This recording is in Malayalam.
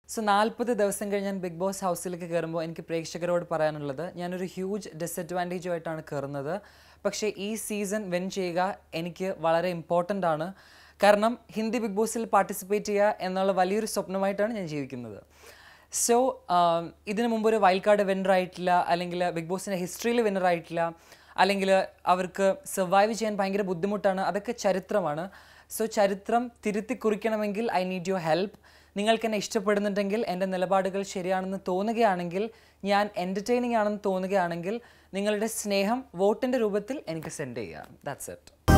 സോ നാൽപ്പത് ദിവസം കഴിഞ്ഞ് ഞാൻ ബിഗ് ബോസ് ഹൗസിലേക്ക് കയറുമ്പോൾ എനിക്ക് പ്രേക്ഷകരോട് പറയാനുള്ളത് ഞാനൊരു ഹ്യൂജ് ഡിസഡ്വാൻറ്റേജുമായിട്ടാണ് കയറുന്നത് പക്ഷേ ഈ സീസൺ വിൻ ചെയ്യുക എനിക്ക് വളരെ ഇമ്പോർട്ടൻ്റ് ആണ് കാരണം ഹിന്ദി ബിഗ് ബോസിൽ പാർട്ടിസിപ്പേറ്റ് ചെയ്യുക എന്നുള്ള വലിയൊരു സ്വപ്നമായിട്ടാണ് ഞാൻ ജീവിക്കുന്നത് സോ ഇതിനു മുമ്പ് ഒരു വൈൽഡ് കാർഡ് വിന്നർ ആയിട്ടില്ല അല്ലെങ്കിൽ ബിഗ് ബോസിൻ്റെ ഹിസ്റ്ററിയിൽ വിന്നർ ആയിട്ടില്ല അല്ലെങ്കിൽ അവർക്ക് സർവൈവ് ചെയ്യാൻ ഭയങ്കര ബുദ്ധിമുട്ടാണ് അതൊക്കെ ചരിത്രമാണ് സോ ചരിത്രം തിരുത്തി കുറിക്കണമെങ്കിൽ ഐ നീഡ് യുവർ ഹെൽപ്പ് നിങ്ങൾക്ക് എന്നെ ഇഷ്ടപ്പെടുന്നുണ്ടെങ്കിൽ എൻ്റെ നിലപാടുകൾ ശരിയാണെന്ന് തോന്നുകയാണെങ്കിൽ ഞാൻ എൻ്റർടൈനിങ് ആണെന്ന് തോന്നുകയാണെങ്കിൽ നിങ്ങളുടെ സ്നേഹം വോട്ടിൻ്റെ രൂപത്തിൽ എനിക്ക് സെൻഡ് ചെയ്യുക ദാറ്റ്സ് ഇറ്റ്